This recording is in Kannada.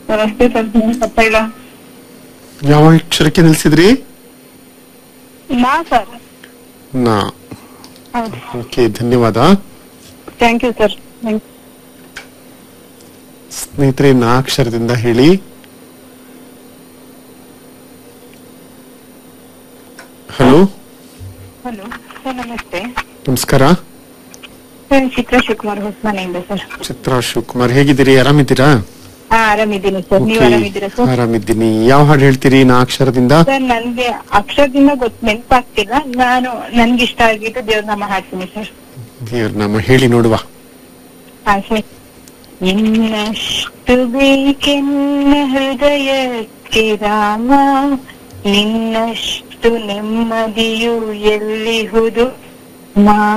ಸರ್ ಅಷ್ಟೇ ಸರ್ ತಪ್ಪ ಇಲ್ಲ ಯಾವ ಅಕ್ಷರಕ್ಕೆ ನಿಲ್ಸಿದ್ರಿ ನಾ ಸರ್ ನಾ ಹೌದು ಓಕೆ ಧನ್ಯವಾದ ಥ್ಯಾಂಕ್ ಯು ಸರ್ ಥ್ಯಾಂಕ್ ಸ್ನೇಹಿತರೆ ನಾ ಅಕ್ಷರದಿಂದ ಹೇಳಿ ಹಲೋ ಹಲೋ ಸರ್ ನಮಸ್ತೆ ನಮಸ್ಕಾರ ಸರ್ ಚಿತ್ರ ಶಿವಕುಮಾರ್ ಹೊಸಮನೆಯಿಂದ ಸರ್ ಚಿತ್ರಾ ಶಿವಕುಮಾರ್ ಹೇಗಿದ್ದೀರಿ ಆರಾಮಿದ್ದೀರಾ ಹಾ ಆರಾಮಿದ್ದೀನಿ ಸರ್ ನೀವು Okay, ಆರಾಮಿದ್ದೀರಾ ಸರ್ ಆರಾಮಿದ್ದೀನಿ ಯಾವ ಹಾಡು ಹೇಳ್ತೀರಿ ನಾ ಅಕ್ಷರದಿಂದ ಸರ್ ನನ್ಗೆ ಅಕ್ಷರದಿಂದ ಗೊತ್ತು ನೆನಪಾಗ್ತಿಲ್ಲ ನಾನು ನನ್ಗೆ ಇಷ್ಟ ಆಗಿದ್ದು ದೇವ್ರ ನಾಮ ಹಾಡ್ತೀನಿ ಸರ್ ದೇವ್ರ ನಾಮ ಹೇಳಿ ನೋಡುವ ಹಾ ಸರ್ ಇನ್ನಷ್ಟು ಬೇಕೆನ್ನ ಹೃದಯಕ್ಕೆ ರಾಮ ನಿನ್ನಷ್ಟು ನೆಮ್ಮದಿಯು ಎಲ್ಲಿಹುದು ಮಾ